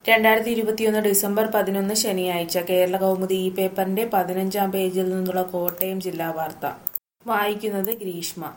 രണ്ടായിരത്തി ഇരുപത്തിയൊന്ന് ഡിസംബർ പതിനൊന്ന് ശനിയാഴ്ച കേരള കൗമുദി ഈ പേപ്പറിന്റെ പതിനഞ്ചാം പേജിൽ നിന്നുള്ള കോട്ടയം ജില്ലാ വാർത്ത വായിക്കുന്നത് ഗ്രീഷ്മ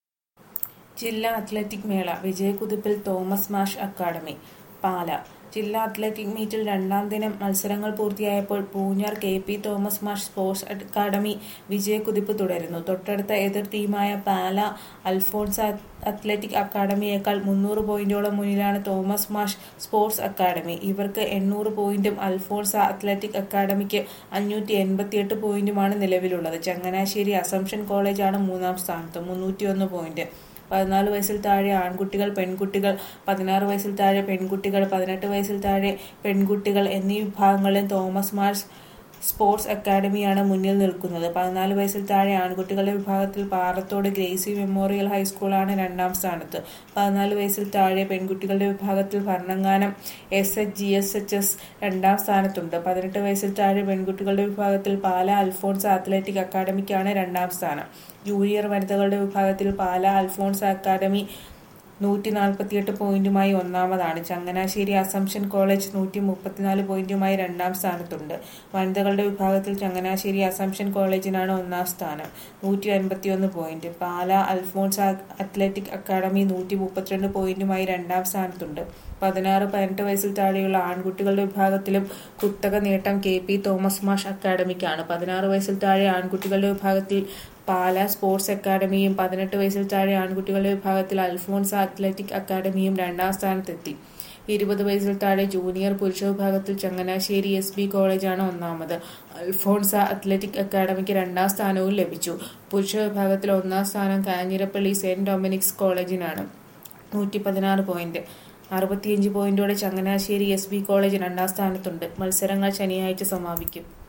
ജില്ലാ അത്ലറ്റിക് മേള വിജയകുതിപ്പിൽ തോമസ് മാഷ് അക്കാദമി പാല ജില്ലാ അത്ലറ്റിക് മീറ്റിൽ രണ്ടാം ദിനം മത്സരങ്ങൾ പൂർത്തിയായപ്പോൾ പൂഞ്ഞാർ കെ പി തോമസ് മാഷ് സ്പോർട്സ് അക്കാദമി വിജയകുതിപ്പ് തുടരുന്നു തൊട്ടടുത്ത എതിർ ടീമായ പാല അൽഫോൺസ അത്ലറ്റിക് അക്കാദമിയേക്കാൾ മുന്നൂറ് പോയിന്റോളം മുന്നിലാണ് തോമസ് മാഷ് സ്പോർട്സ് അക്കാദമി ഇവർക്ക് എണ്ണൂറ് പോയിന്റും അൽഫോൺസ അത്ലറ്റിക് അക്കാദമിക്ക് അഞ്ഞൂറ്റി എൺപത്തിയെട്ട് പോയിന്റുമാണ് നിലവിലുള്ളത് ചങ്ങനാശ്ശേരി അസംഷൻ കോളേജാണ് മൂന്നാം സ്ഥാനത്ത് മുന്നൂറ്റിയൊന്ന് പോയിന്റ് പതിനാല് വയസ്സിൽ താഴെ ആൺകുട്ടികൾ പെൺകുട്ടികൾ പതിനാറ് വയസ്സിൽ താഴെ പെൺകുട്ടികൾ പതിനെട്ട് വയസ്സിൽ താഴെ പെൺകുട്ടികൾ എന്നീ വിഭാഗങ്ങളിൽ തോമസ് മാർസ് സ്പോർട്സ് അക്കാദമിയാണ് മുന്നിൽ നിൽക്കുന്നത് പതിനാല് വയസ്സിൽ താഴെ ആൺകുട്ടികളുടെ വിഭാഗത്തിൽ പാറത്തോട് ഗ്രേസി മെമ്മോറിയൽ ഹൈസ്കൂളാണ് രണ്ടാം സ്ഥാനത്ത് പതിനാല് വയസ്സിൽ താഴെ പെൺകുട്ടികളുടെ വിഭാഗത്തിൽ Bharananganam S H G S H S രണ്ടാം സ്ഥാനത്തുണ്ട് പതിനെട്ട് വയസ്സിൽ താഴെ പെൺകുട്ടികളുടെ വിഭാഗത്തിൽ പാല അൽഫോൺസ് അത്ലറ്റിക് അക്കാദമിക്കാണ് രണ്ടാം സ്ഥാനം ജൂനിയർ വനിതകളുടെ വിഭാഗത്തിൽ പാല അൽഫോൺസ് അക്കാദമി നൂറ്റി നാൽപ്പത്തിയെട്ട് പോയിന്റുമായി ഒന്നാമതാണ് ചങ്ങനാശ്ശേരി അസംഷൻ കോളേജ് നൂറ്റി മുപ്പത്തിനാല് പോയിന്റുമായി രണ്ടാം സ്ഥാനത്തുണ്ട് വനിതകളുടെ വിഭാഗത്തിൽ ചങ്ങനാശ്ശേരി അസംഷൻ കോളേജിനാണ് ഒന്നാം സ്ഥാനം നൂറ്റി അൻപത്തിയൊന്ന് point Pala Alphons athletic academy നൂറ്റി മുപ്പത്തിരണ്ട് പോയിന്റുമായി രണ്ടാം സ്ഥാനത്തുണ്ട് പതിനാറ് പതിനെട്ട് വയസ്സിൽ താഴെയുള്ള ആൺകുട്ടികളുടെ വിഭാഗത്തിലും കുത്തക നേട്ടം കെ പി തോമസ് മാഷ് അക്കാദമിക്കാണ് പതിനാറ് വയസ്സിൽ താഴെ ആൺകുട്ടികളുടെ വിഭാഗത്തിൽ പാല സ്പോർട്സ് അക്കാദമിയും പതിനെട്ട് വയസ്സിൽ താഴെ ആൺകുട്ടികളുടെ വിഭാഗത്തിൽ അൽഫോൺസ അത്ലറ്റിക് അക്കാദമിയും രണ്ടാം സ്ഥാനത്തെത്തി ഇരുപത് വയസ്സിൽ താഴെ ജൂനിയർ പുരുഷ വിഭാഗത്തിൽ ചങ്ങനാശ്ശേരി എസ് ബി കോളേജാണ് ഒന്നാമത് അൽഫോൺസ അത്ലറ്റിക് അക്കാദമിക്ക് രണ്ടാം സ്ഥാനവും ലഭിച്ചു പുരുഷ വിഭാഗത്തിൽ ഒന്നാം സ്ഥാനം കാഞ്ഞിരപ്പള്ളി സെന്റ് ഡൊമിനിക്സ് കോളേജിനാണ് നൂറ്റി പതിനാറ് പോയിന്റ് അറുപത്തിയഞ്ച് പോയിന്റോടെ ചങ്ങനാശ്ശേരി എസ് ബി കോളേജ് രണ്ടാം സ്ഥാനത്തുണ്ട് മത്സരങ്ങൾ ശനിയാഴ്ച സമാപിക്കും